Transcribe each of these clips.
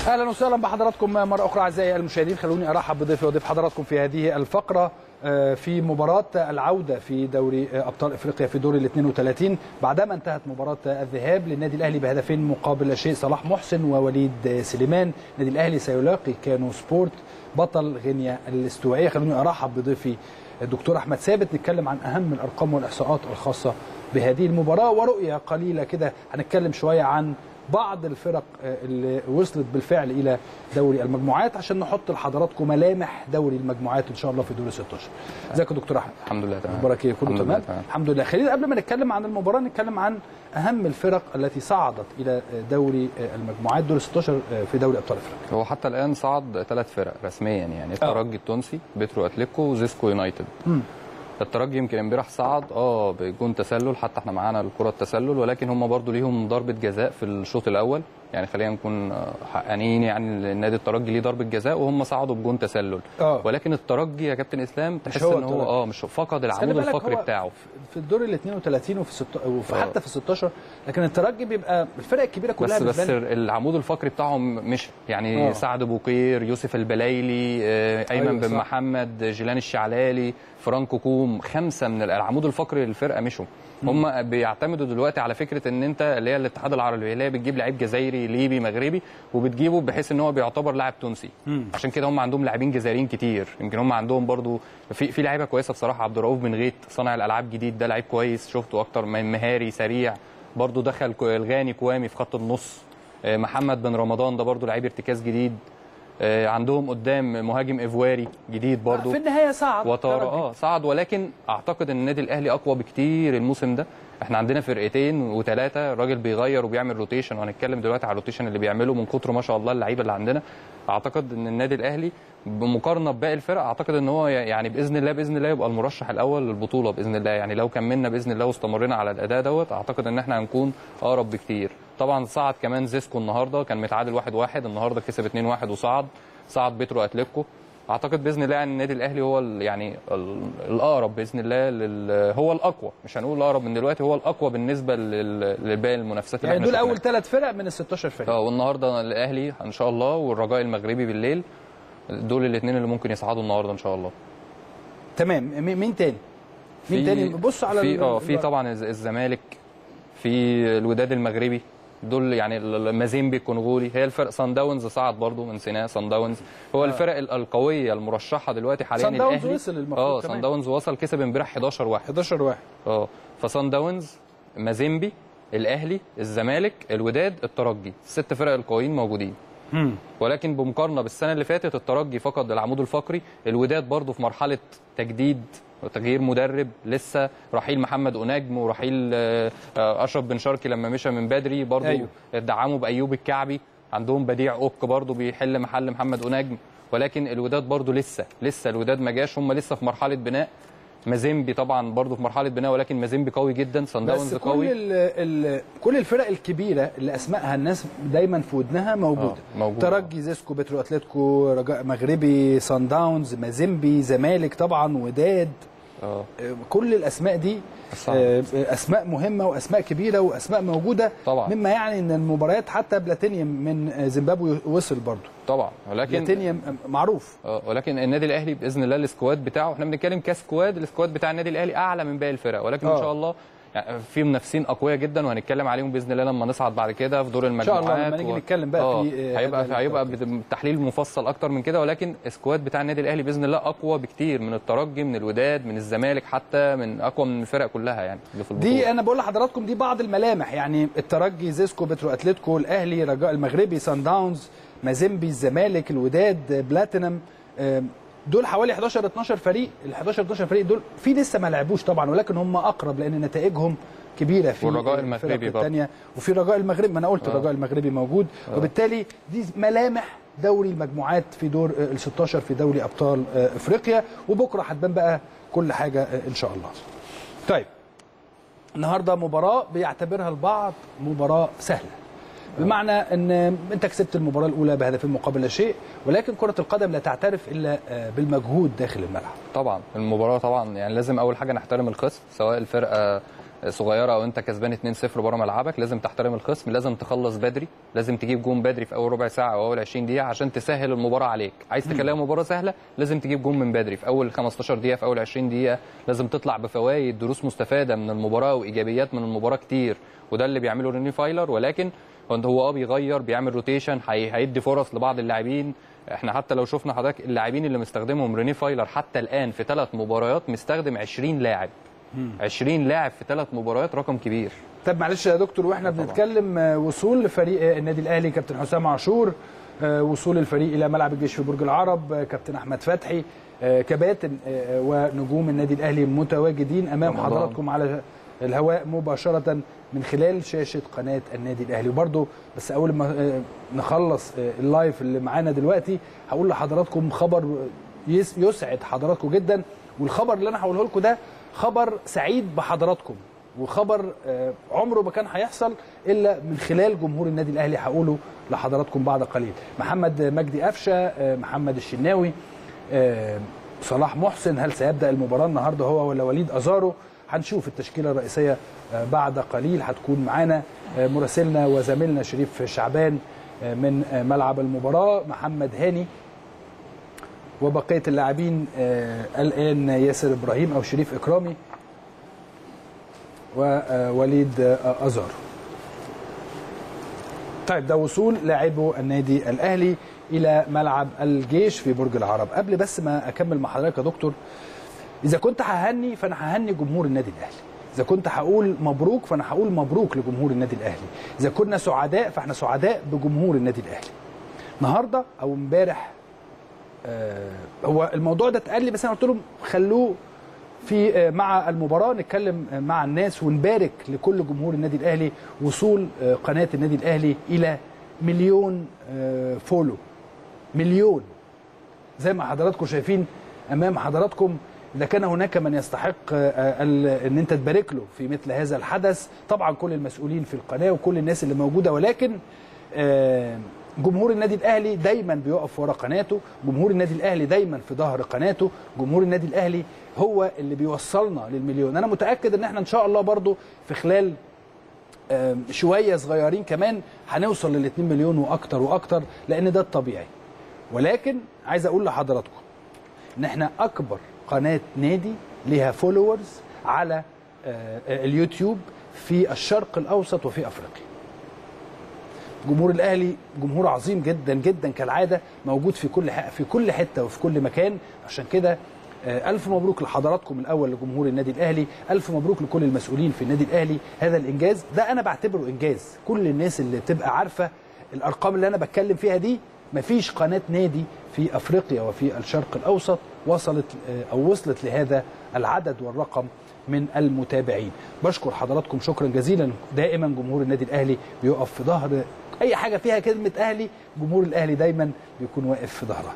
اهلا وسهلا بحضراتكم مره اخرى اعزائي المشاهدين خلوني ارحب بضيفي وضيف حضراتكم في هذه الفقره في مباراة العودة في دوري أبطال إفريقيا في دور ال 32 بعدما انتهت مباراة الذهاب للنادي الأهلي بهدفين مقابل لا شيء صلاح محسن ووليد سليمان النادي الأهلي سيلاقي كانو سبورت بطل غينيا الاستوائية خلوني أرحب بضيفي الدكتور أحمد ثابت نتكلم عن أهم الأرقام والإحصاءات الخاصة بهذه المباراة ورؤية قليلة كده هنتكلم شوية عن بعض الفرق اللي وصلت بالفعل الى دوري المجموعات عشان نحط لحضراتكم ملامح دوري المجموعات ان شاء الله في دور 16 ازيك يا دكتور احمد الحمد لله تمام اخبارك ايه كله الحمد تمام لله تمام. الحمد لله خلينا قبل ما نتكلم عن المباراه نتكلم عن اهم الفرق التي صعدت الى دوري المجموعات دور 16 في دوري ابطال افريقيا هو حتى الان صعد ثلاث فرق رسميا يعني الترجي التونسي بترو اتليكو وزيسكو يونايتد مم. الترجي يمكن امبارح صعد اه بجون تسلل حتى احنا معانا الكره التسلل ولكن هم برضو ليهم ضربه جزاء في الشوط الاول يعني خلينا نكون آه، حقانيين يعني النادي الترجي ليه ضربه جزاء وهم صعدوا بجون تسلل اه ولكن الترجي يا كابتن اسلام تحس هو ان هو الترجي. اه مش فقد بس خلي العمود بالك الفقري هو بتاعه في الدور ال 32 وفي ست... وفي آه. حتى في 16 لكن الترجي بيبقى الفرق الكبيره كلها بس بس بالنسبة لي- العمود الفقري بتاعهم مش يعني آه. سعد بوقير يوسف البلايلي آه، ايمن أيوة بن صح. محمد جيلان الشعلالي فرانكو كوم خمسه من العمود الفقري للفرقه مشوا هم بيعتمدوا دلوقتي على فكره ان انت اللي هي الاتحاد العربي اللي هي بتجيب لعيب جزائري ليبي مغربي وبتجيبه بحيث ان هو بيعتبر لاعب تونسي مم. عشان كده هم عندهم لاعبين جزائريين كتير يمكن هم عندهم برضو في في لعيبه كويسه بصراحه عبد الرؤوف بن غيت صانع الالعاب جديد ده لعيب كويس شفته اكتر من مهاري سريع برضو دخل كو- الغاني كوامي في خط النص آه، محمد بن رمضان ده برضو لعيب ارتكاز جديد آه، عندهم قدام مهاجم ايفواري جديد برضو في النهايه صعد وطار الترجي. اه صعد ولكن اعتقد ان النادي الاهلي اقوى بكتير الموسم ده احنا عندنا فرقتين وثلاثه الراجل بيغير وبيعمل روتيشن وهنتكلم دلوقتي على الروتيشن اللي بيعمله من كتر ما شاء الله اللعيبه اللي عندنا اعتقد ان النادي الاهلي بمقارنه بباقي الفرق اعتقد ان هو يعني باذن الله باذن الله يبقى المرشح الاول للبطوله باذن الله يعني لو كملنا باذن الله واستمرينا على الاداء دوت اعتقد ان احنا هنكون اقرب بكتير طبعا صعد كمان زيسكو النهارده كان متعادل 1-1 النهارده كسب 2-1 وصعد صعد بيترو اتليكو اعتقد باذن الله ان النادي الاهلي هو ال- يعني ال- الاقرب باذن الله لل... هو الاقوى مش هنقول الاقرب من دلوقتي هو الاقوى بالنسبه لل- لباقي المنافسات اللي يعني احنا دول شفناها. اول ثلاث فرق من ال 16 فريق اه والنهارده الاهلي ان شاء الله والرجاء المغربي بالليل دول الاثنين اللي ممكن يصعدوا النهارده ان شاء الله تمام مين مين تاني مين في- تاني بص على في ال- اه في ال- طبعا الز- الزمالك في الوداد المغربي دول يعني ال- المازيمبي الكونغولي هي الفرق سان داونز صعد برضو من سيناء سان داونز هو الفرق ال- القويه المرشحه دلوقتي حاليا سان داونز الاهلي وصل المفروض اه كمان. سان داونز وصل كسب امبارح 11 واحد 11 واحد اه فصن داونز مازيمبي الاهلي الزمالك الوداد الترجي الست فرق القويين موجودين مم. ولكن بمقارنه بالسنه اللي فاتت الترجي فقد العمود الفقري الوداد برضه في مرحله تجديد وتغيير مدرب لسه رحيل محمد أناجم ورحيل آه، آه، اشرف بن شرقي لما مشى من بدري برضه أيوه. دعموا بايوب الكعبي عندهم بديع اوك برضه بيحل محل محمد أناجم ولكن الوداد برضه لسه لسه الوداد ما جاش هم لسه في مرحله بناء مازيمبي طبعا برضه في مرحله بناء ولكن مازيمبي قوي جدا صن بس داونز كل قوي ال ال كل الفرق الكبيره اللي اسمائها الناس دايما في ودنها موجوده آه، موجودة. ترجي زيسكو بترو اتلتيكو رجاء مغربي سان داونز مازيمبي زمالك طبعا وداد اه آه، كل الاسماء دي صعب. آه، اسماء مهمه واسماء كبيره واسماء موجوده طبعا. مما يعني ان المباريات حتى بلاتينيوم من آه، زيمبابوي وصل برضه طبعا ولكن بلاتينيوم معروف اه ولكن النادي الاهلي باذن الله السكواد بتاعه احنا بنتكلم كسكواد السكواد بتاع النادي الاهلي اعلى من باقي الفرق ولكن آه. ان شاء الله يعني في منافسين اقوياء جدا وهنتكلم عليهم باذن الله لما نصعد بعد كده في دور ان المجموعات شاء الله لما نيجي نتكلم بقى آه، في آه، هيبقى هذا هيبقى التوقيت. تحليل مفصل اكتر من كده ولكن السكواد بتاع النادي الاهلي باذن الله اقوى بكتير من الترجي من الوداد من الزمالك حتى من اقوى من الفرق كلها يعني اللي في البطوله دي انا بقول لحضراتكم دي بعض الملامح يعني الترجي زيسكو بترو اتلتيكو الاهلي رجاء المغربي سان داونز مازيمبي الزمالك الوداد بلاتينم آم، دول حوالي 11 12 فريق ال 11 12 فريق دول في لسه ما لعبوش طبعا ولكن هم اقرب لان نتائجهم كبيره في والرجاء الفرق المغربي برضه. الثانيه وفي رجاء المغربي ما انا قلت الرجاء المغربي موجود وبالتالي دي ملامح دوري المجموعات في دور آه، ال 16 في دوري ابطال آه، افريقيا وبكره هتبان بقى كل حاجه آه، ان شاء الله. طيب النهارده مباراه بيعتبرها البعض مباراه سهله بمعنى ان انت كسبت المباراه الاولى بهدفين مقابل لا شيء ولكن كره القدم لا تعترف الا آه، بالمجهود داخل الملعب طبعا المباراه طبعا يعني لازم اول حاجه نحترم الخصم سواء الفرقه صغيره او انت كسبان 2-0 بره ملعبك لازم تحترم الخصم لازم تخلص بدري لازم تجيب جون بدري في اول ربع ساعه او اول 20 دقيقه عشان تسهل المباراه عليك عايز تخليها مباراه سهله لازم تجيب جون من بدري في اول 15 دقيقه في اول 20 دقيقه لازم تطلع بفوائد دروس مستفاده من المباراه وايجابيات من المباراه كتير وده اللي بيعمله ريني فايلر ولكن هو اه بيغير بيعمل روتيشن هي- هيدي فرص لبعض اللاعبين احنا حتى لو شفنا حضرتك اللاعبين اللي مستخدمهم ريني فايلر حتى الان في ثلاث مباريات مستخدم 20 لاعب 20 لاعب في ثلاث مباريات رقم كبير طب معلش يا دكتور واحنا بنتكلم آه، وصول لفريق آه، النادي الاهلي كابتن حسام عاشور آه، وصول الفريق الى ملعب الجيش في برج العرب آه، كابتن احمد فتحي آه، كباتن آه، ونجوم النادي الاهلي متواجدين امام رمضان. حضراتكم على الهواء مباشره من خلال شاشه قناه النادي الاهلي وبرده بس اول ما آه، نخلص آه، اللايف اللي معانا دلوقتي هقول لحضراتكم خبر يس- يسعد حضراتكم جدا والخبر اللي انا هقوله لكم ده خبر سعيد بحضراتكم وخبر آه، عمره ما كان هيحصل الا من خلال جمهور النادي الاهلي هقوله لحضراتكم بعد قليل محمد مجدي قفشه آه، محمد الشناوي آه، صلاح محسن هل سيبدا المباراه النهارده هو ولا وليد ازارو هنشوف التشكيله الرئيسيه آه، بعد قليل هتكون معانا آه، مراسلنا وزميلنا شريف شعبان آه، من آه، ملعب المباراه محمد هاني وبقيه اللاعبين آه، الان ياسر ابراهيم او شريف اكرامي ووليد آه، ازار طيب ده وصول لاعبو النادي الاهلي الى ملعب الجيش في برج العرب قبل بس ما اكمل مع حضرتك يا دكتور اذا كنت ههني فانا ههني جمهور النادي الاهلي اذا كنت هقول مبروك فانا هقول مبروك لجمهور النادي الاهلي اذا كنا سعداء فاحنا سعداء بجمهور النادي الاهلي النهارده او امبارح آه هو الموضوع ده اتقال لي بس انا قلت لهم خلوه في آه، مع المباراه نتكلم آه، مع الناس ونبارك لكل جمهور النادي الاهلي وصول آه، قناه النادي الاهلي الى مليون آه، فولو مليون زي ما حضراتكم شايفين امام حضراتكم اذا كان هناك من يستحق آه، ال- ان انت تبارك له في مثل هذا الحدث طبعا كل المسؤولين في القناه وكل الناس اللي موجوده ولكن آه، جمهور النادي الاهلي دايما بيقف ورا قناته جمهور النادي الاهلي دايما في ظهر قناته جمهور النادي الاهلي هو اللي بيوصلنا للمليون انا متاكد ان احنا ان شاء الله برضو في خلال آم، شويه صغيرين كمان هنوصل لل 2 مليون واكتر واكتر لان ده الطبيعي ولكن عايز اقول لحضراتكم ان احنا اكبر قناه نادي ليها فولورز على آه، آه، اليوتيوب في الشرق الاوسط وفي افريقيا جمهور الاهلي جمهور عظيم جدا جدا كالعاده موجود في كل ح- في كل حته وفي كل مكان عشان كده آه، الف مبروك لحضراتكم الاول لجمهور النادي الاهلي الف مبروك لكل المسؤولين في النادي الاهلي هذا الانجاز ده انا بعتبره انجاز كل الناس اللي تبقى عارفه الارقام اللي انا بتكلم فيها دي مفيش قناه نادي في افريقيا وفي الشرق الاوسط وصلت آه، او وصلت لهذا العدد والرقم من المتابعين بشكر حضراتكم شكرا جزيلا دائما جمهور النادي الاهلي بيقف في ظهر اي حاجه فيها كلمه اهلي جمهور الاهلي دايما بيكون واقف في ظهرها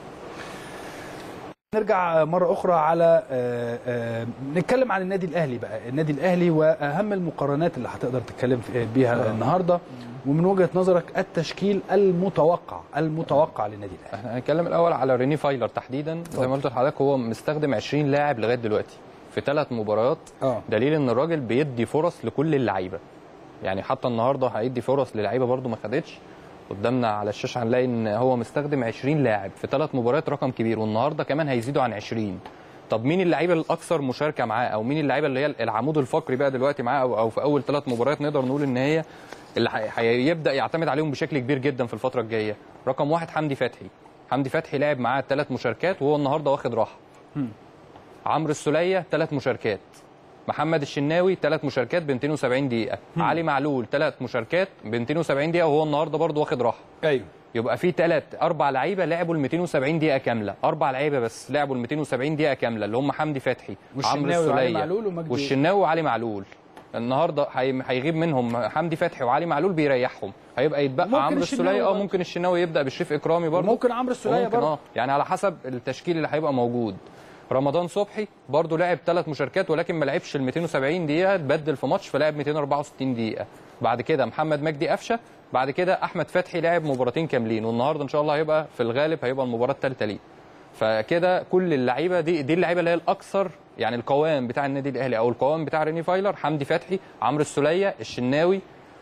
نرجع مرة أخرى على آه، آه، نتكلم عن النادي الأهلي بقى النادي الأهلي وأهم المقارنات اللي هتقدر تتكلم في- بيها النهاردة ومن وجهة نظرك التشكيل المتوقع المتوقع للنادي الأهلي احنا هنتكلم الاول على ريني فايلر تحديدا زي ما قلت لحضرتك هو مستخدم 20 لاعب لغايه دلوقتي في ثلاث مباريات اه دليل ان الراجل بيدي فرص لكل اللعيبه يعني حتى النهارده هيدي فرص للعيبه برده ما خدتش قدامنا على الشاشه هنلاقي ان هو مستخدم 20 لاعب في ثلاث مباريات رقم كبير والنهارده كمان هيزيدوا عن 20 طب مين اللعيبه الاكثر مشاركه معاه او مين اللعيبه اللي هي العمود الفقري بقى دلوقتي معاه او, أو في اول ثلاث مباريات نقدر نقول ان هي اللي هي- هيبدا يعتمد عليهم بشكل كبير جدا في الفتره الجايه رقم واحد حمدي فتحي حمدي فتحي لعب معاه ثلاث مشاركات وهو النهارده واخد راحه عمرو السوليه ثلاث مشاركات محمد الشناوي ثلاث مشاركات ب 270 دقيقه علي معلول ثلاث مشاركات ب 270 دقيقه وهو النهارده برضه واخد راحه أيوه يبقى في ثلاث اربع لعيبه لعبوا ال 270 دقيقه كامله اربع لعيبه بس لعبوا ال 270 دقيقه كامله اللي هم حمدي فتحي عمرو والشناوي وعلي السوليه معلول ومجدي والشناوي وعلي معلول النهارده هي- هيغيب منهم حمدي فتحي وعلي معلول بيريحهم هيبقى يتبقى ممكن عمرو الشناوي السوليه اه برضه. ممكن الشناوي يبدا بشريف اكرامي برضه ممكن عمرو السوليه ممكن برضه اه يعني على حسب التشكيل اللي هيبقى موجود رمضان صبحي برضه لعب ثلاث مشاركات ولكن ما لعبش ال 270 دقيقه اتبدل في ماتش فلعب 264 دقيقه بعد كده محمد مجدي قفشه بعد كده احمد فتحي لعب مباراتين كاملين والنهارده ان شاء الله هيبقى في الغالب هيبقى المباراه الثالثه ليه فكده كل اللعيبه دي دي اللعيبه اللي هي الاكثر يعني القوام بتاع النادي الاهلي او القوام بتاع ريني فايلر حمدي فتحي عمرو السوليه الشناوي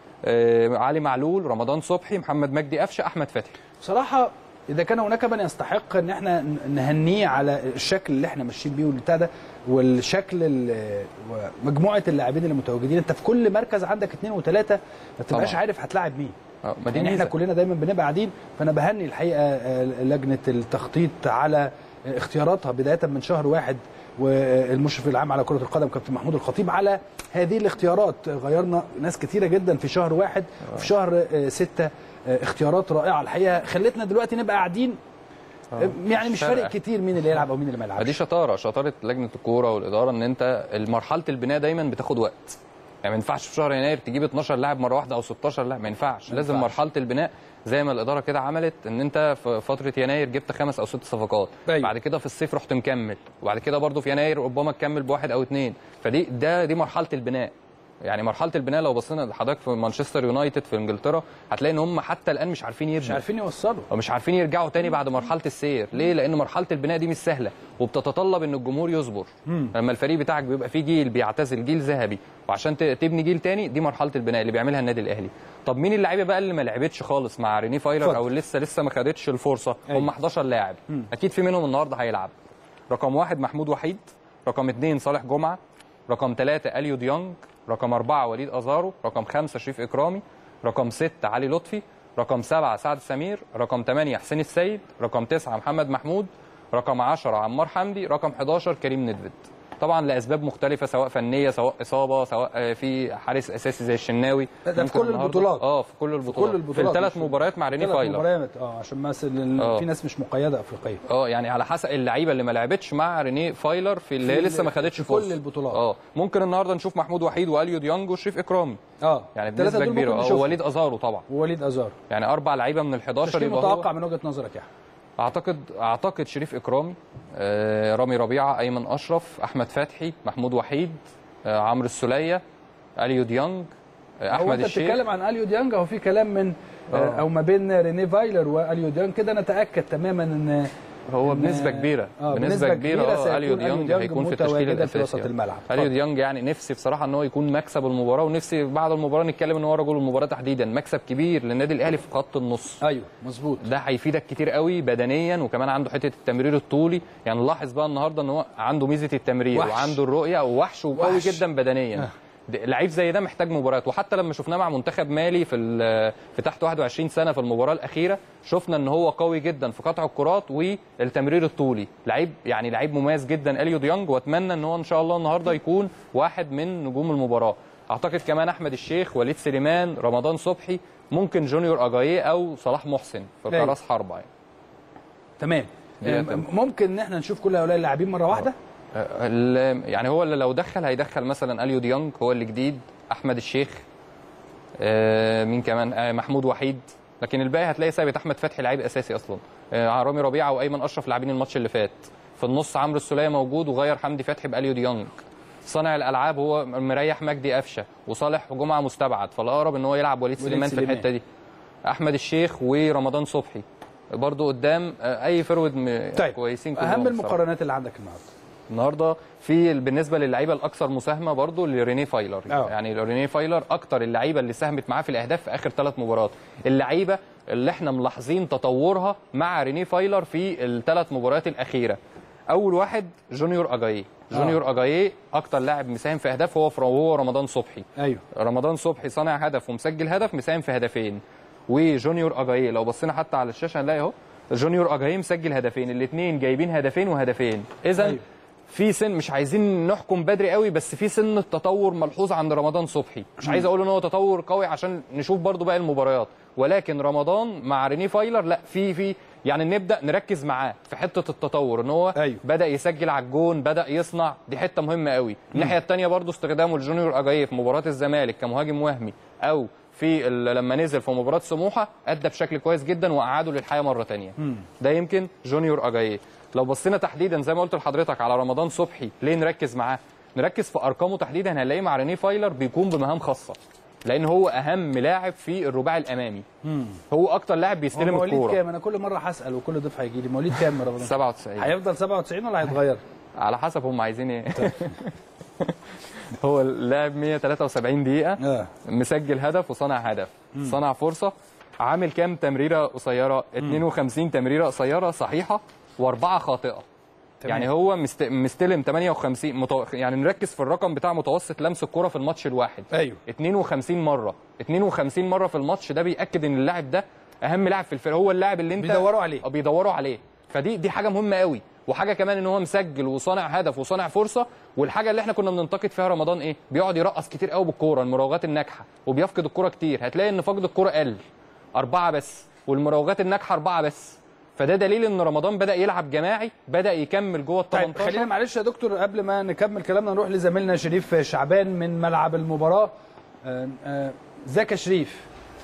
آه، علي معلول رمضان صبحي محمد مجدي قفشه احمد فتحي بصراحه اذا كان هناك من يستحق ان احنا نهنيه على الشكل اللي احنا ماشيين بيه والبتاع ده والشكل ال- ومجموعه اللاعبين اللي متواجدين انت في كل مركز عندك اثنين وثلاثه ما تبقاش طبعا. عارف هتلاعب مين آه، ما دي يعني احنا ميزة. كلنا دايما بنبقى قاعدين فانا بهني الحقيقه آه، لجنه التخطيط على آه، اختياراتها بدايه من شهر واحد والمشرف العام على كره القدم كابتن محمود الخطيب على هذه الاختيارات غيرنا ناس كتيره جدا في شهر واحد في شهر آه، ستة آه، اختيارات رائعه الحقيقه خلتنا دلوقتي نبقى قاعدين آه، يعني مش فارقة. فارق كتير مين اللي يلعب او مين اللي ما ما دي يلعبش شطاره شطاره لجنه الكوره والاداره ان انت مرحله البناء دايما بتاخد وقت يعني ما ينفعش في شهر يناير تجيب 12 لاعب مره واحده او 16 لاعب ما ينفعش ما لازم ينفعش. مرحله البناء زي ما الاداره كده عملت ان انت في فتره يناير جبت خمس او ست صفقات أيوة. بعد كده في الصيف رحت مكمل وبعد كده برضو في يناير ربما تكمل بواحد او اتنين فدي ده دي مرحله البناء يعني مرحله البناء لو بصينا لحضرتك في مانشستر يونايتد في انجلترا هتلاقي ان هم حتى الان مش عارفين يبنوا مش عارفين يوصلوا ومش عارفين يرجعوا تاني بعد مرحله السير ليه لان مرحله البناء دي مش سهله وبتتطلب ان الجمهور يصبر لما الفريق بتاعك بيبقى فيه جيل بيعتزل جيل ذهبي وعشان ت- تبني جيل تاني دي مرحله البناء اللي بيعملها النادي الاهلي طب مين اللعيبه بقى اللي ما لعبتش خالص مع ريني فايلر اتفضل. او اللي لسه لسه ما خدتش الفرصه أيوة. هم 11 لاعب اكيد في منهم النهارده هيلعب رقم واحد محمود وحيد رقم اثنين صالح جمعه رقم ثلاثة اليو ديونج رقم أربعة وليد أزارو رقم خمسة شريف إكرامي رقم ستة علي لطفي رقم سبعة سعد سمير رقم ثمانية حسين السيد رقم تسعة محمد محمود رقم 10 عمار حمدي رقم 11 كريم ندفد طبعا لاسباب مختلفه سواء فنيه سواء اصابه سواء آه، في حارس اساسي زي الشناوي ده في ممكن كل النهاردة- البطولات. اه في كل البطولات كل البطولات في الثلاث مش- مباريات مع ريني ثلاث فايلر مباريات اه عشان مثلا آه. في ناس مش مقيده افريقيه اه يعني على حسب اللعيبه اللي ما لعبتش مع ريني فايلر في اللي في هي لسه ما ال- خدتش في كل فرصة. البطولات. اه ممكن النهارده نشوف محمود وحيد واليو ديانج وشريف اكرامي اه يعني الثلاثة بنسبه دول كبيره ممكن اه نشوفهم. ووليد ازارو طبعا ووليد ازار يعني اربع لعيبه من ال 11 تشكيل يبقى متوقع هو من وجهه نظرك يا احمد اعتقد اعتقد شريف اكرامي آه رامي ربيعه ايمن اشرف احمد فتحي محمود وحيد آه عمرو السوليه اليو ديانج آه هو احمد انت الشيخ بتتكلم عن اليو ديانج هو في كلام من آه. آه. او ما بين ريني فايلر واليو ديانج كده نتاكد تماما ان هو إن- بنسبه كبيره آه، بنسبه كبيره اه سيكون اليو ديانج هيكون في التشكيل متواجداً الاساسي في وسط آه. الملعب اليو اتفضل. ديانج يعني نفسي بصراحه ان هو يكون مكسب المباراه ونفسي بعد المباراه نتكلم ان هو رجل المباراه تحديدا مكسب كبير للنادي الاهلي في خط النص ايوه مظبوط ده هيفيدك كتير قوي بدنيا وكمان عنده حته التمرير الطولي يعني نلاحظ بقى النهارده ان هو عنده ميزه التمرير وحش. وعنده الرؤيه ووحش وقوي وحش. جدا بدنيا آه. ده- لعيب زي ده محتاج مباريات وحتى لما شفناه مع منتخب مالي في ال- في تحت 21 سنه في المباراه الاخيره شفنا ان هو قوي جدا في قطع الكرات والتمرير الطولي لعيب يعني لعيب مميز جدا اليو ديانج واتمنى ان هو ان شاء الله النهارده يكون واحد من نجوم المباراه اعتقد كمان احمد الشيخ وليد سليمان رمضان صبحي ممكن جونيور اجاييه او صلاح محسن في أيوة. كراس حربه يعني. تمام دي آه، تمام. ممكن ان احنا نشوف كل هؤلاء اللاعبين مره واحده ال- يعني هو اللي لو دخل هيدخل مثلا اليو ديانج هو اللي جديد احمد الشيخ آه، مين كمان آه، محمود وحيد لكن الباقي هتلاقي ثابت احمد فتحي لعيب اساسي اصلا آه، رامي ربيعه وايمن اشرف لاعبين الماتش اللي فات في النص عمرو السوليه موجود وغير حمدي فتحي باليو ديانج صانع الالعاب هو مريح مجدي قفشه وصالح جمعه مستبعد فالاقرب ان هو يلعب وليد وليد سليمان في سليمان. الحته دي احمد الشيخ ورمضان صبحي برضو قدام آه، اي فرود م- طيب كويسين اهم كلهم بصراحة. المقارنات اللي عندك النهارده النهارده في ال- بالنسبه للعيبه الاكثر مساهمه برضو لريني فايلر أه. يعني ريني فايلر اكتر اللعيبه اللي ساهمت معاه في الاهداف في اخر ثلاث مباريات اللعيبه اللي احنا ملاحظين تطورها مع ريني فايلر في الثلاث مباريات الاخيره اول واحد جونيور اجاييه جونيور اجاييه اكتر لاعب مساهم في اهداف هو في هو رمضان صبحي ايوه رمضان صبحي صانع هدف ومسجل هدف مساهم في هدفين وجونيور اجاييه لو بصينا حتى على الشاشه هنلاقي اهو جونيور اجاييه مسجل هدفين الاثنين جايبين هدفين وهدفين اذا أيوة. أيوه. في سن مش عايزين نحكم بدري قوي بس في سن التطور ملحوظ عند رمضان صبحي مش عايز اقول ان هو تطور قوي عشان نشوف برضو باقي المباريات ولكن رمضان مع ريني فايلر لا في في يعني نبدا نركز معاه في حته التطور ان هو أيوه. بدا يسجل على الجون بدا يصنع دي حته مهمه قوي الناحيه الثانيه برضو استخدامه لجونيور اجاييه في مباراه الزمالك كمهاجم وهمي او في ال- لما نزل في مباراه سموحه ادى بشكل كويس جدا واعاده للحياه مره ثانيه ده يمكن جونيور اجاييه لو بصينا تحديدا زي ما قلت لحضرتك على رمضان صبحي ليه نركز معاه نركز في ارقامه تحديدا هنلاقيه مع ريني فايلر بيقوم بمهام خاصه لان هو اهم لاعب في الرباعي الامامي هو اكتر لاعب هو بيستلم مواليد الكوره كام انا كل مره هسال وكل ضيف هيجي لي مواليد كام يا رمضان 97 هيفضل 97 ولا هيتغير على حسب هم عايزين ايه هو اللاعب 173 دقيقه اه مسجل هدف وصنع هدف صنع فرصه عامل كام تمريره قصيره 52 تمريره قصيره صحيحه واربعه خاطئه تمام. يعني هو مست... مستلم 58 متو... يعني نركز في الرقم بتاع متوسط لمس الكره في الماتش الواحد ايوه 52 مره 52 مره في الماتش ده بياكد ان اللاعب ده اهم لاعب في الفرقه هو اللاعب اللي انت بيدوروا عليه. اه بيدوروا عليه فدي دي حاجه مهمه قوي وحاجه كمان ان هو مسجل وصانع هدف وصانع فرصه والحاجه اللي احنا كنا بننتقد فيها رمضان ايه بيقعد يرقص كتير قوي بالكوره المراوغات الناجحه وبيفقد الكوره كتير هتلاقي ان فقد الكوره قل اربعه بس والمراوغات الناجحه اربعه بس فده دليل ان رمضان بدا يلعب جماعي بدا يكمل جوه ال طيب 18 خلينا معلش يا دكتور قبل ما نكمل كلامنا نروح لزميلنا شريف شعبان من ملعب المباراه آه، آه، ازيك يا شريف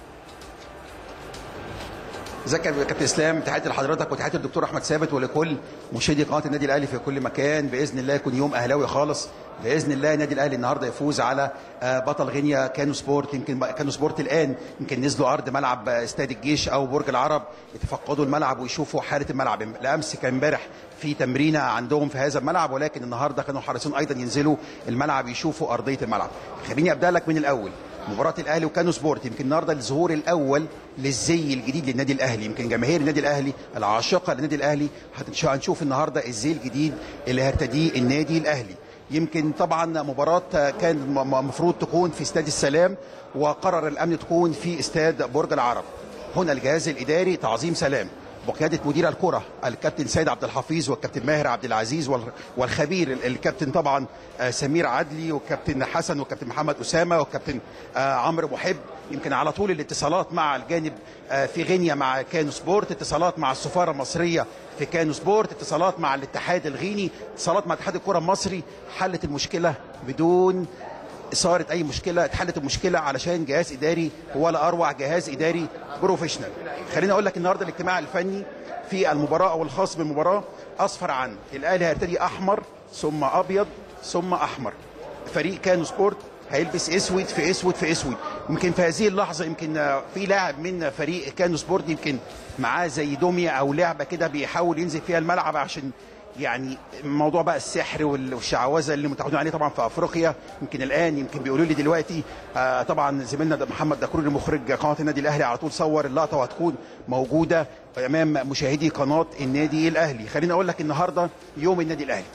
ازيك يا كابتن اسلام تحياتي لحضرتك وتحياتي للدكتور احمد ثابت ولكل مشاهدي قناه النادي الاهلي في كل مكان باذن الله يكون يوم اهلاوي خالص باذن الله النادي الاهلي النهارده يفوز على آه، بطل غينيا كانو سبورت يمكن كانو سبورت الان يمكن نزلوا ارض ملعب آه، استاد الجيش او برج العرب يتفقدوا الملعب ويشوفوا حاله الملعب الامس كان امبارح في تمرينه عندهم في هذا الملعب ولكن النهارده كانوا حريصين ايضا ينزلوا الملعب يشوفوا ارضيه الملعب خليني ابدا لك من الاول مباراة الأهلي وكانو سبورت يمكن النهارده الظهور الأول للزي الجديد للنادي الأهلي يمكن جماهير النادي الأهلي العاشقة للنادي الأهلي هتش- هنشوف النهارده الزي الجديد اللي هيرتديه النادي الأهلي يمكن طبعا مباراة كان المفروض تكون في استاد السلام وقرر الأمن تكون في استاد برج العرب هنا الجهاز الإداري تعظيم سلام بقياده مدير الكره الكابتن سيد عبد الحفيظ والكابتن ماهر عبد العزيز وال- والخبير ال- الكابتن طبعا آه، سمير عدلي والكابتن حسن والكابتن محمد اسامه والكابتن آه، عمرو محب يمكن على طول الاتصالات مع الجانب آه، في غينيا مع كانو سبورت اتصالات مع السفاره المصريه في كانو سبورت اتصالات مع الاتحاد الغيني اتصالات مع اتحاد الكره المصري حلت المشكله بدون اثاره اي مشكله اتحلت المشكله علشان جهاز اداري هو لا اروع جهاز اداري بروفيشنال خليني اقول لك النهارده الاجتماع الفني في المباراه او الخاص بالمباراه اصفر عن الاهلي هيرتدي احمر ثم ابيض ثم احمر فريق كانو سبورت هيلبس اسود في اسود في اسود يمكن في هذه اللحظه يمكن آه، في لاعب من فريق كانو سبورت يمكن معاه زي دميه او لعبه كده بيحاول ينزل فيها الملعب عشان يعني موضوع بقى السحر وال- والشعوذه اللي متعودين عليه طبعا في افريقيا يمكن الان يمكن بيقولوا لي دلوقتي آه طبعا زميلنا ده محمد دكروري مخرج قناه النادي الاهلي على طول صور اللقطه وهتكون موجوده امام مشاهدي قناه النادي الاهلي خليني اقول لك النهارده يوم النادي الاهلي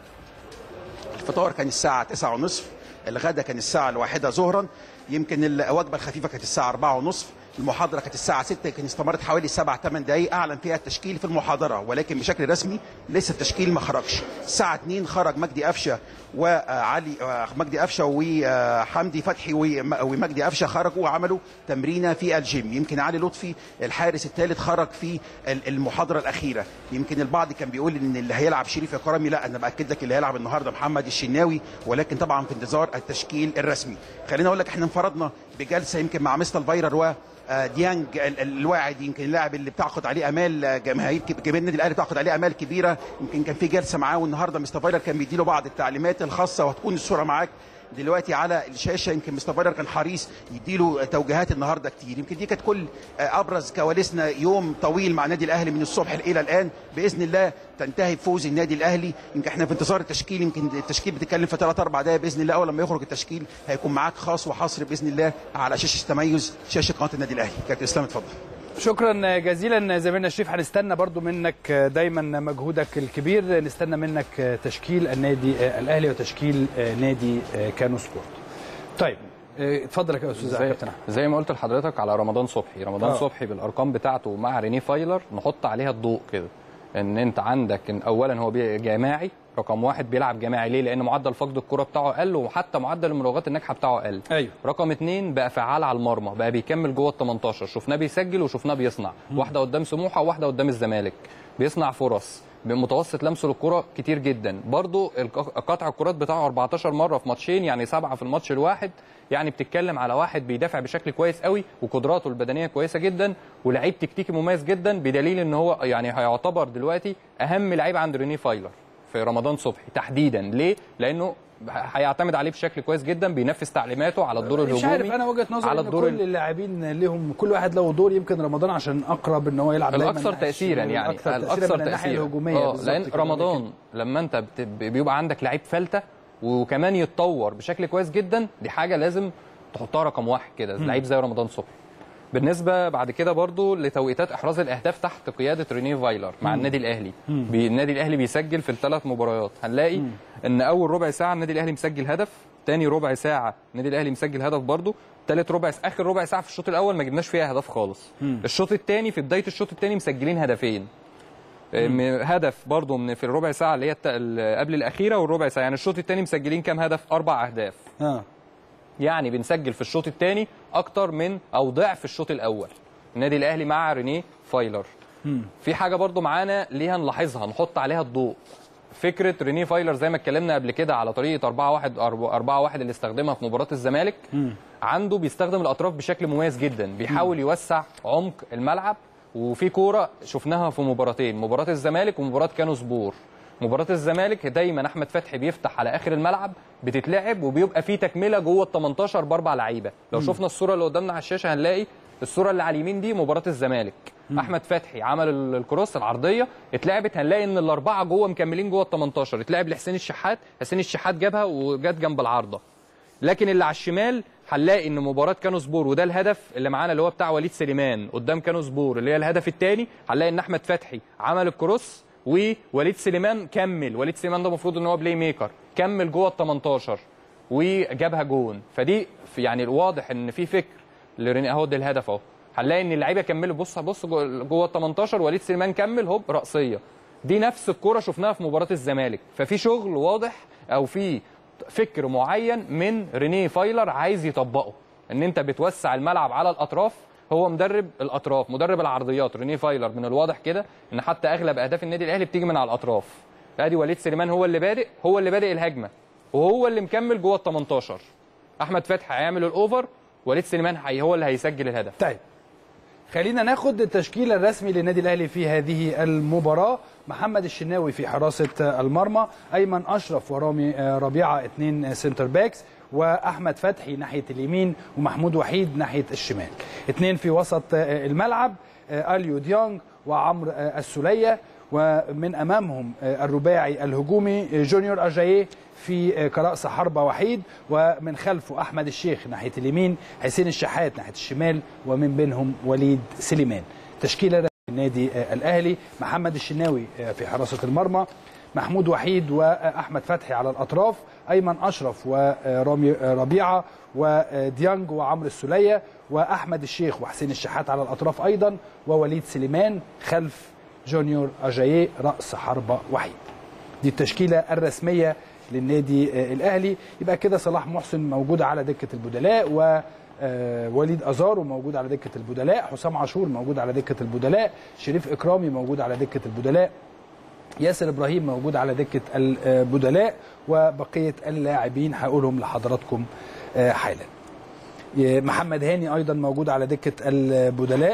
الفطار كان الساعة تسعة ونصف الغدا كان الساعة الواحدة ظهرا يمكن الوجبة الخفيفة كانت الساعة أربعة ونصف المحاضرة كانت الساعة 6 كان استمرت حوالي 7 8 دقايق أعلن فيها التشكيل في المحاضرة ولكن بشكل رسمي لسه التشكيل ما خرجش الساعة 2 خرج مجدي قفشة وعلي آه، مجدي قفشة وحمدي فتحي وم- ومجدي قفشة خرجوا وعملوا تمرينة في الجيم يمكن علي لطفي الحارس الثالث خرج في ال- المحاضرة الأخيرة يمكن البعض كان بيقول إن اللي هيلعب شريف إكرامي لا أنا بأكد لك اللي هيلعب النهاردة محمد الشناوي ولكن طبعا في انتظار التشكيل الرسمي خلينا أقول لك احنا انفردنا بجلسة يمكن مع مستر فايرر و آه، ديانج ال- ال- الواعد يمكن اللاعب اللي بتعقد عليه امال آه، جماهير كب- جماهير النادي الاهلي بتعقد عليه امال كبيره يمكن كان في جلسه معاه والنهارده مستر فايلر كان بيديله بعض التعليمات الخاصه وهتكون الصوره معاك دلوقتي على الشاشه يمكن مستر فايلر كان حريص يديله توجيهات النهارده كتير يمكن دي كانت كل آه، ابرز كواليسنا يوم طويل مع النادي الاهلي من الصبح الى الان باذن الله تنتهي بفوز النادي الاهلي يمكن احنا في انتظار التشكيل يمكن التشكيل بتتكلم في 3 4 دقائق باذن الله اول لما يخرج التشكيل هيكون معاك خاص وحصر باذن الله على شاشه تميز شاشه قناه النادي الاهلي كابتن اسلام اتفضل شكرا جزيلا زميلنا شريف هنستنى برضو منك دايما مجهودك الكبير نستنى منك تشكيل النادي الاهلي وتشكيل نادي كانو سبورت طيب اتفضل يا استاذ زي, كابتن أحمد. زي ما قلت لحضرتك على رمضان صبحي رمضان آه. آه. صبحي بالارقام بتاعته مع رينيه فايلر نحط عليها الضوء كده ان انت عندك إن اولا هو بي- جماعي رقم واحد بيلعب جماعي ليه لان معدل فقد الكره بتاعه قل وحتى معدل المراوغات الناجحه بتاعه قل ايوه رقم اتنين بقى فعال على المرمى بقى بيكمل جوه ال 18 شفناه بيسجل وشفناه بيصنع واحده قدام سموحه وواحده قدام الزمالك بيصنع فرص بمتوسط لمسه للكره كتير جدا برضو الق- قطع الكرات بتاعه 14 مره في ماتشين يعني سبعه في الماتش الواحد يعني بتتكلم على واحد بيدافع بشكل كويس قوي وقدراته البدنيه كويسه جدا ولعيب تكتيكي مميز جدا بدليل ان هو يعني هيعتبر دلوقتي اهم لعيب عند رينيه فايلر في رمضان صبحي تحديدا ليه لانه هيعتمد عليه بشكل كويس جدا بينفذ تعليماته على الدور الهجومي مش عارف انا وجهه نظري على ان الدور كل اللاعبين لهم كل واحد له دور يمكن رمضان عشان اقرب ان هو يلعب دايما الاكثر ناحية تاثيرا الشمال، يعني الاكثر تاثيرا الاكثر من الناحيه تاثيرا الهجوميه اه بالظبط لان كده. رمضان لما انت بت- بيبقى عندك لعيب فلته وكمان يتطور بشكل كويس جدا دي حاجه لازم تحطها رقم واحد كده لعيب زي رمضان صبحي بالنسبه بعد كده برضو لتوقيتات احراز الاهداف تحت قياده رينيه فايلر مع النادي الاهلي بي النادي الاهلي بيسجل في الثلاث مباريات هنلاقي ان اول ربع ساعه النادي الاهلي مسجل هدف تاني ربع ساعه النادي الاهلي مسجل هدف برضو تالت ربع اخر ربع ساعه في الشوط الاول ما جبناش فيها اهداف خالص الشوط الثاني في بدايه الشوط الثاني مسجلين هدفين م- هدف برضو من في الربع ساعه اللي هي الت- ال- قبل الاخيره والربع ساعه يعني الشوط الثاني مسجلين كام هدف اربع اهداف اه يعني بنسجل في الشوط الثاني اكتر من او ضعف الشوط الاول النادي الاهلي مع رينيه فايلر في حاجه برضو معانا ليها نلاحظها نحط عليها الضوء فكره رينيه فايلر زي ما اتكلمنا قبل كده على طريقه 4 1 4 1 اللي استخدمها في مباراه الزمالك عنده بيستخدم الاطراف بشكل مميز جدا بيحاول يوسع عمق الملعب وفي كوره شفناها في مباراتين مباراه الزمالك ومباراه كانو سبور مباراه الزمالك دايما احمد فتحي بيفتح على اخر الملعب بتتلعب وبيبقى في تكمله جوه ال 18 باربع لعيبه لو شفنا الصوره اللي قدامنا على الشاشه هنلاقي الصوره اللي على اليمين دي مباراه الزمالك احمد فتحي عمل ال- الكروس العرضيه اتلعبت هنلاقي ان الاربعه جوه مكملين جوه ال 18 اتلعب لحسين الشحات حسين الشحات جابها وجت جنب العارضه لكن اللي على الشمال هنلاقي ان مباراه كانو سبور وده الهدف اللي معانا اللي هو بتاع وليد سليمان قدام كانو سبور اللي هي الهدف الثاني هنلاقي ان احمد فتحي عمل الكروس ووليد سليمان كمل وليد سليمان ده المفروض ان هو بلاي ميكر كمل جوه ال 18 وجابها جون فدي في يعني الواضح ان في فكر لريني اهو ده الهدف اهو هنلاقي ان اللعيبه كملوا بص بص جوه جوه ال 18 وليد سليمان كمل هوب راسيه دي نفس الكره شفناها في مباراه الزمالك ففي شغل واضح او في فكر معين من رينيه فايلر عايز يطبقه ان انت بتوسع الملعب على الاطراف هو مدرب الاطراف مدرب العرضيات رينيه فايلر من الواضح كده ان حتى اغلب اهداف النادي الاهلي بتيجي من على الاطراف ادي وليد سليمان هو اللي بادئ هو اللي بادئ الهجمه وهو اللي مكمل جوه ال 18 احمد فتحي هيعمل الاوفر وليد سليمان هي هو اللي هيسجل الهدف طيب خلينا ناخد التشكيل الرسمي للنادي الاهلي في هذه المباراه محمد الشناوي في حراسه المرمى ايمن اشرف ورامي ربيعه اثنين سنتر باكس واحمد فتحي ناحيه اليمين ومحمود وحيد ناحيه الشمال اثنين في وسط الملعب اليو ديانج وعمرو السوليه ومن امامهم الرباعي الهجومي جونيور اجاييه في كرأس حربة وحيد ومن خلفه أحمد الشيخ ناحية اليمين حسين الشحات ناحية الشمال ومن بينهم وليد سليمان تشكيلة النادي الأهلي محمد الشناوي في حراسة المرمى محمود وحيد وأحمد فتحي على الأطراف أيمن أشرف ورامي ربيعة وديانج وعمرو السولية وأحمد الشيخ وحسين الشحات على الأطراف أيضا ووليد سليمان خلف جونيور أجاييه رأس حربة وحيد دي التشكيلة الرسمية للنادي الاهلي يبقى كده صلاح محسن موجود على دكه البدلاء ووليد ازارو موجود على دكه البدلاء حسام عاشور موجود على دكه البدلاء شريف اكرامي موجود على دكه البدلاء ياسر ابراهيم موجود على دكه البدلاء وبقيه اللاعبين هقولهم لحضراتكم حالا محمد هاني ايضا موجود على دكه البدلاء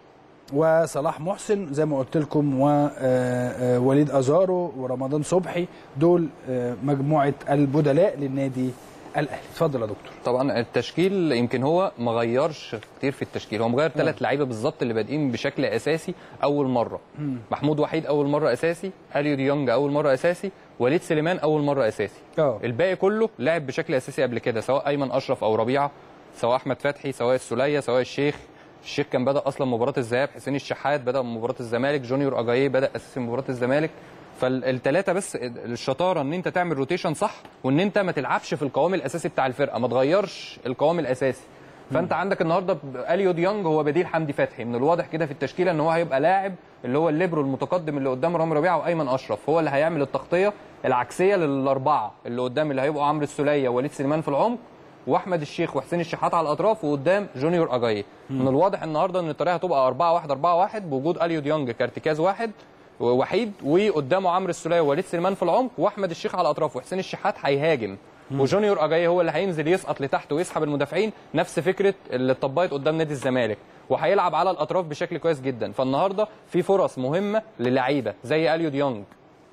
وصلاح محسن زي ما قلت لكم ووليد ازارو ورمضان صبحي دول مجموعه البدلاء للنادي الاهلي اتفضل يا دكتور طبعا التشكيل يمكن هو ما غيرش كتير في التشكيل هو مغير ثلاث لعيبه بالظبط اللي بادئين بشكل اساسي اول مره مم. محمود وحيد اول مره اساسي اليو ديونج اول مره اساسي وليد سليمان اول مره اساسي أوه. الباقي كله لعب بشكل اساسي قبل كده سواء ايمن اشرف او ربيعه سواء احمد فتحي سواء السوليه سواء الشيخ الشيخ كان بدا اصلا مباراه الذهاب حسين الشحات بدا مباراه الزمالك جونيور اجاييه بدا اساسي مباراه الزمالك فالثلاثه بس الشطاره ان انت تعمل روتيشن صح وان انت ما تلعبش في القوام الاساسي بتاع الفرقه ما تغيرش القوام الاساسي فانت عندك النهارده اليو ديانج هو بديل حمدي فتحي من الواضح كده في التشكيله ان هو هيبقى لاعب اللي هو الليبرو المتقدم اللي قدام رامي ربيعه وايمن اشرف هو اللي هيعمل التغطيه العكسيه للاربعه اللي قدام اللي هيبقوا عمرو السوليه ووليد سليمان في العمق واحمد الشيخ وحسين الشحات على الاطراف وقدام جونيور اجاييه من الواضح النهارده ان الطريقه هتبقى 4 1 4 1 بوجود اليو ديونج كارتكاز واحد وحيد وقدامه عمرو السوليه ووليد سليمان في العمق واحمد الشيخ على الاطراف وحسين الشحات هيهاجم وجونيور اجاييه هو اللي هينزل يسقط لتحت ويسحب المدافعين نفس فكره اللي اتطبقت قدام نادي الزمالك وهيلعب على الاطراف بشكل كويس جدا فالنهارده في فرص مهمه للعيبه زي اليو ديونج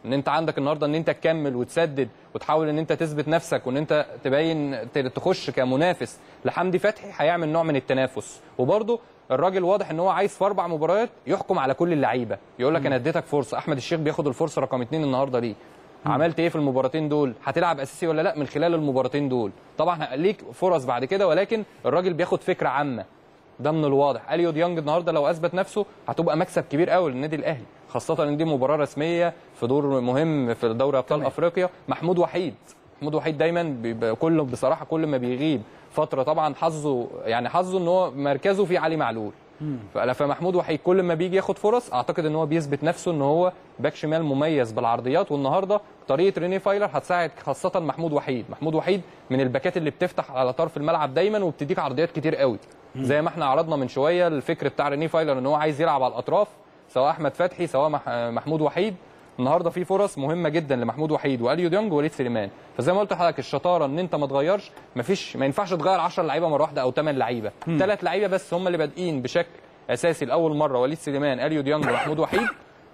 ان انت عندك النهارده ان انت تكمل وتسدد وتحاول ان انت تثبت نفسك وان انت تبين ت- تخش كمنافس لحمدي فتحي هيعمل نوع من التنافس وبرده الراجل واضح ان هو عايز في اربع مباريات يحكم على كل اللعيبه يقول لك انا اديتك فرصه احمد الشيخ بياخد الفرصه رقم اتنين النهارده ليه عملت ايه في المباراتين دول هتلعب اساسي ولا لا من خلال المباراتين دول طبعا ليك فرص بعد كده ولكن الراجل بياخد فكره عامه ده من الواضح اليو ديانج النهارده لو اثبت نفسه هتبقى مكسب كبير قوي للنادي الاهلي خاصه ان دي مباراه رسميه في دور مهم في دوري ابطال تمام. افريقيا محمود وحيد محمود وحيد دايما بيبقى كل بصراحه كل ما بيغيب فتره طبعا حظه يعني حظه ان هو مركزه في علي معلول فلا- فمحمود وحيد كل ما بيجي ياخد فرص اعتقد ان هو بيثبت نفسه ان هو باك شمال مميز بالعرضيات والنهارده طريقه ريني فايلر هتساعد خاصه محمود وحيد محمود وحيد من الباكات اللي بتفتح على طرف الملعب دايما وبتديك عرضيات كتير قوي زي ما احنا عرضنا من شويه الفكر بتاع ريني فايلر ان هو عايز يلعب على الاطراف سواء احمد فتحي سواء مح- محمود وحيد النهارده في فرص مهمه جدا لمحمود وحيد واليو ديونج ووليد سليمان فزي ما قلت لحضرتك الشطاره ان انت ما تغيرش مفيش ما ينفعش تغير 10 لعيبه مره واحده او 8 لعيبه ثلاث لعيبه بس هم اللي بادئين بشكل اساسي لاول مره وليد سليمان اليو ديونج ومحمود وحيد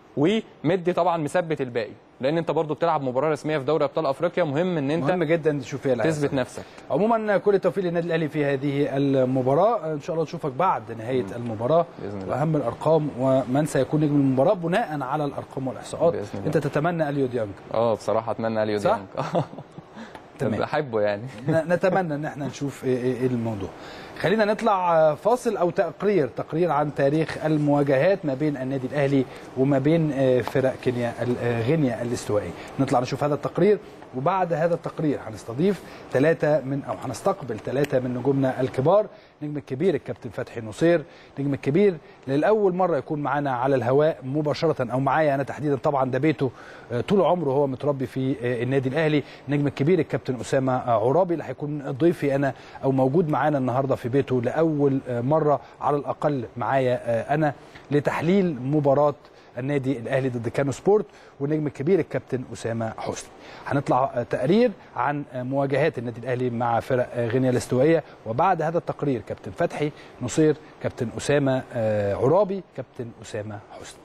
ومدي طبعا مثبت الباقي لان انت برضو بتلعب مباراه رسميه في دوري ابطال افريقيا مهم ان انت مهم جدا تشوف فيها الأساس. تثبت نفسك عموما كل التوفيق للنادي الاهلي في هذه المباراه ان شاء الله نشوفك بعد نهايه المباراه بإذن الله. واهم الارقام ومن سيكون نجم المباراه بناء على الارقام والاحصاءات بإذن الله. انت تتمنى اليو ديانج اه بصراحه اتمنى اليو صح؟ ديونج تمام. بحبه يعني ن- نتمنى ان احنا نشوف ايه إيه الموضوع خلينا نطلع فاصل او تقرير تقرير عن تاريخ المواجهات ما بين النادي الاهلي وما بين آه، فرق كينيا ال- آه، غينيا الاستوائيه نطلع نشوف هذا التقرير وبعد هذا التقرير هنستضيف ثلاثه من او هنستقبل ثلاثه من نجومنا الكبار نجم الكبير الكابتن فتحي نصير نجم الكبير للاول مره يكون معانا على الهواء مباشره او معايا انا تحديدا طبعا ده بيته آه، طول عمره هو متربي في آه، النادي الاهلي نجم الكبير الكابتن اسامه آه، عرابي اللي هيكون ضيفي انا او موجود معانا النهارده في بيته لاول آه، مره على الاقل معايا آه، انا لتحليل مباراه النادي الاهلي ضد كانو سبورت والنجم الكبير الكابتن اسامه حسني هنطلع آه، تقرير عن آه، مواجهات النادي الاهلي مع فرق آه، غينيا الاستوائيه وبعد هذا التقرير كابتن فتحي نصير كابتن اسامه آه، عرابي كابتن اسامه حسني